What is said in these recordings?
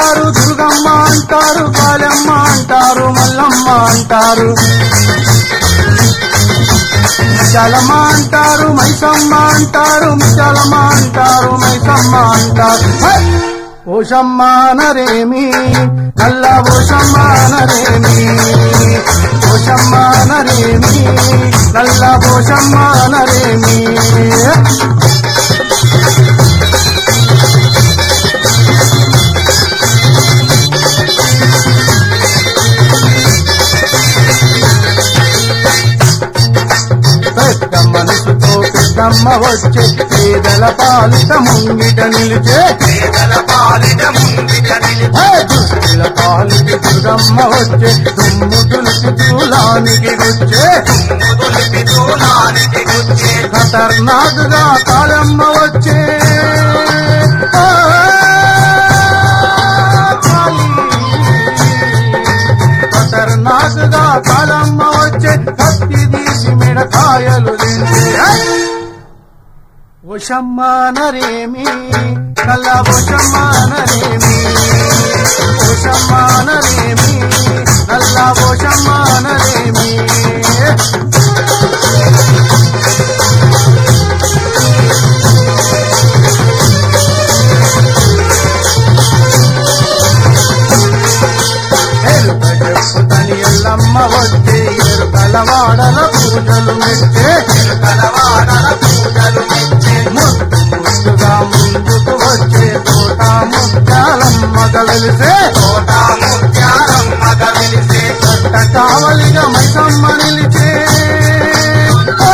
అంటారు దుర్గమ్మ అంటారు కాళమ్మ అంటారు మల్లమ్మ అంటారు చలమ అంటారు మైసమ్మ అంటారు ముచ్చలమ అంటారు మైసమ్మ అంటారు హై! ఓషమ్మ నరేమి నల్ల ఓషమ్మ నరేమి ఓషమ్మ నరేమి నల్ల ఓషమ్మ నరేమి పెద్ద మనసుతో పెద్దమ్మ వచ్చే పేదల పాలిట ముంగిట నిలిచే పేదల పాలిట ముంగిట నిలిపి హే! దుష్టుల పాలిటి దుర్గమ్మ వచ్చే దుమ్ము దులిపి చూలానికి వచ్చే ముదులిపి దూలానికి గుచ్చే ఖతర్నాక్ గా కాళమ్మ వచ్చే ఆ, కాళీ. ఖతర్నాక్ గా కాళమ్మ వచ్చే కత్తి తీసి మిడకాయలు తింటే హై! ఉషమ్మ నరేమి కల్ల ఉషమ్మ నరేమి ఉషమ్మ నరేమి నల్ల ఉషమ్మ నరేమి ఎరుక చెప్పుతని ఎల్లమ్మ వచ్చే ఎరుకల వాడల పూజలు మెచ్చే కలవాడల పూజలు మెచ్చే ముద్దు ముద్దుగా ముందుకు వచ్చే తోట ముత్యాలమ్మ కలిసే కోట ముత్యాలమ్మ కవిలిసే కట్ట కావలిగా మైసమ్మ నిలిచే ఓ,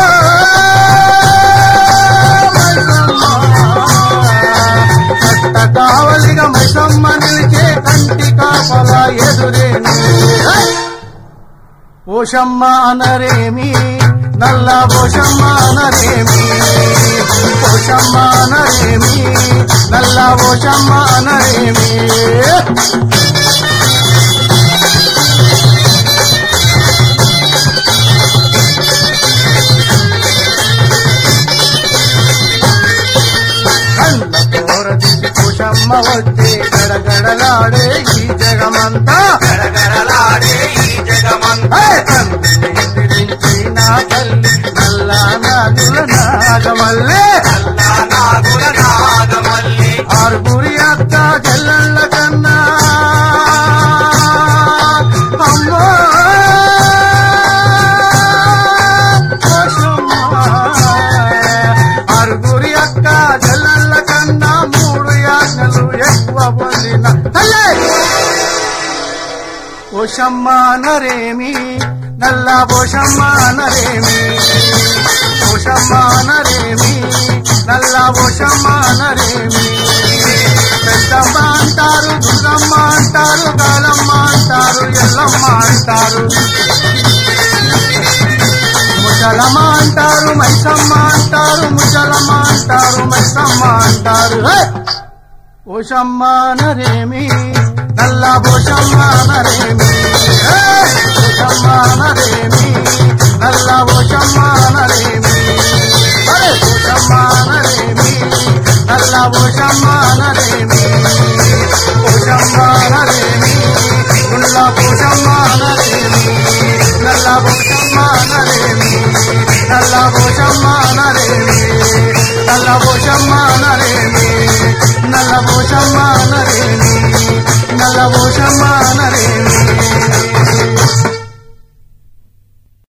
మైసమ్మ. కట్ట కావలిగా మైసమ్మ నిలిచే కంటి కాపల ఎదురే నిలిచే. ఓషమ్మ అనరేమి నల్ల ఓషమ్మ అనరేమి ఓషమ్మ అనరేమి నల్ల ఓషమ్మ అనరేమి కళ్ళ కోరదిసి కుషమ్మ వచ్చే గడగడలాడే ఈ జగమంతా గడగడలాడే ఈ జగమంతా హే! కన్నుని ఎదిరించి నా తల్లి నల్ల నాగుల నాగమల్లే నల్ల నాగుల నాగమల్లి ఆరుగురి అక్క చెల్లెళ్ళ కన్నా అమ్మో ఆరుగురి అక్క చెల్లెళ్ళ కన్నా మూడు యాజ్ఞలు ఎక్కువ పొందిన తల్లే ఓషమ్మ నరేమి నల్ల ఓషమ్మ నరేమి ఓషమ్మ నరేమి నల్ల ఓషమ్మ నరేమి పెద్దమ్మ అంటారు దుర్గమ్మ అంటారు కాలమ్మ అంటారు ఎల్లమ్మ అంటారు ముసలమ్మ అంటారు మైసమ్మ అంటారు ముసలమ్మ అంటారు మైసమ్మ అంటారు హే! ఓషమ్మ నరేమి నల్ల ఓషమ్మ నరేమి హే! ఓషమ్మ నరేమి నల్ల ఓషమ్మ నరేమి అరే ఓషమ్మ నరేమి నల్ల ఓషమ్మ నరేమి ఓషమ్మ నరేమి నల్ల ఓషమ్మ నరేమి నల్ల ఓషమ్మ నరేమి నల్ల ఓషమ్మ నరేమి నల్ల ఓషమ్మ నరేమి నల్ల ఓషమ్మ నరేమి నల్ల ఓషమ్మ